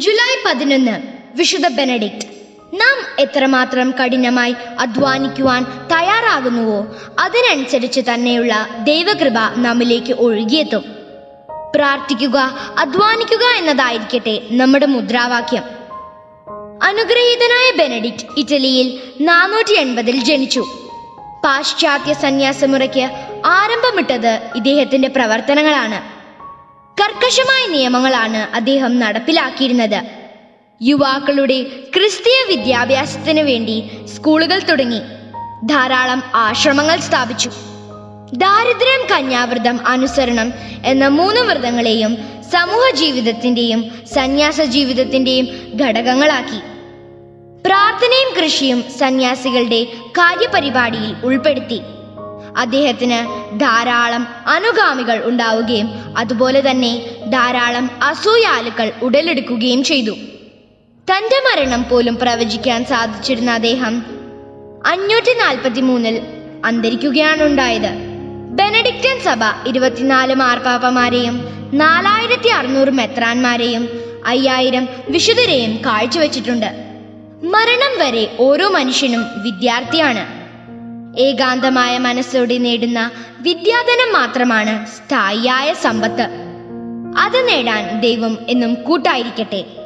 July പതിനൊന്ന് വിശുദ്ധ Benedict നാം എത്രമാത്രം കഠിനമായി അധ്വാനിക്കുവാൻ തയ്യാറാകുന്നുവോ അതിനനുസരിച്ച് തന്നെയുള്ള ദൈവകൃപ നമ്മിലേക്ക് ഒഴുകിയെത്തും പ്രാർത്ഥിക്കുക അധ്വാനിക്കുക എന്നതായിരിക്കട്ടെ നമ്മുടെ മുദ്രാവാക്യം അനുഗ്രഹീതനായ ബെനഡിക്റ്റ് ഇറ്റലിയിൽ നാനൂറ്റി എൺപതിൽ ജനിച്ചു പാശ്ചാത്യ സന്യാസമുറയ്ക്ക് ആരംഭമിട്ടത് ഇദ്ദേഹത്തിന്റെ പ്രവർത്തനങ്ങളാണ് കർക്കശമായ നിയമങ്ങളാണ് അദ്ദേഹം നടപ്പിലാക്കിയിരുന്നത് യുവാക്കളുടെ ക്രിസ്തീയ വിദ്യാഭ്യാസത്തിന് വേണ്ടി സ്കൂളുകൾ തുടങ്ങി ധാരാളം ആശ്രമങ്ങൾ സ്ഥാപിച്ചു ദാരിദ്ര്യം കന്യാവ്രതം അനുസരണം എന്ന മൂന്ന് വ്രതങ്ങളെയും സമൂഹ ജീവിതത്തിന്റെയും സന്യാസ ജീവിതത്തിന്റെയും ഘടകങ്ങളാക്കി പ്രാർത്ഥനയും കൃഷിയും സന്യാസികളുടെ കാര്യപരിപാടിയിൽ ഉൾപ്പെടുത്തി അദ്ദേഹത്തിന് ധാരാളം അനുഗാമികൾ ഉണ്ടാവുകയും അതുപോലെ തന്നെ ധാരാളം അസൂയാലുക്കൾ ഉടലെടുക്കുകയും ചെയ്തു തന്റെ മരണം പോലും പ്രവചിക്കാൻ സാധിച്ചിരുന്ന അദ്ദേഹം അഞ്ഞൂറ്റി നാൽപ്പത്തി മൂന്നിൽ അന്തരിക്കുകയാണുണ്ടായത് ബെനഡിക്റ്റൻ സഭ ഇരുപത്തിനാല് മാർപ്പാപ്പമാരെയും നാലായിരത്തി അറുന്നൂറ് മെത്രാന്മാരെയും അയ്യായിരം വിശുദ്ധരെയും കാഴ്ചവെച്ചിട്ടുണ്ട് മരണം വരെ ഓരോ മനുഷ്യനും വിദ്യാർത്ഥിയാണ് ഏകാന്തമായ മനസ്സോടെ നേടുന്ന വിദ്യാധനം മാത്രമാണ് സ്ഥായിയായ സമ്പത്ത് അത് നേടാൻ ദൈവം എന്നും കൂട്ടായിരിക്കട്ടെ